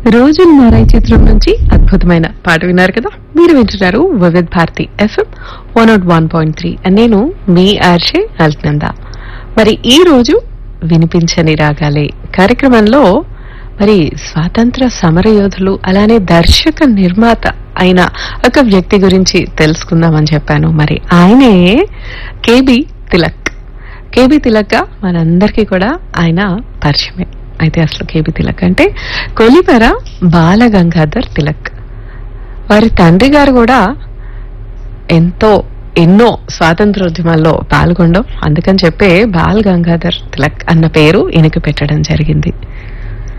రోజులు మారాయి చిత్రం నుంచి అద్భుతమైన పాట విన్నారు కదా మీరు వింటున్నారు Vividh Bharati FM one nought one point three నేను మీ ఆర్షే అల్నంద మరి ఈ రోజు వినిపించని రాగాలే కార్యక్రమంలో మరి స్వాతంత్ర సమరయోధులు అలానే దర్శక నిర్మాత అయిన ఒక వ్యక్తి గురించి తెలుసుకుందామని చెప్పాను మరి ఆయనే కేబి తిలక్ కేబి తిలక్ మనందరికీ కూడా ఆయన పరిచయమే అయితే అసలు కేబి తిలక్ అంటే కొలిపర బాలగంగాధర్ తిలక్ వారి తండ్రి గారు కూడా ఎంతో ఎన్నో స్వాతంత్రోద్యమాల్లో పాల్గొనడం అందుకని చెప్పే బాల్ గంగాధర్ తిలక్ అన్న పేరు ఈయనకి పెట్టడం జరిగింది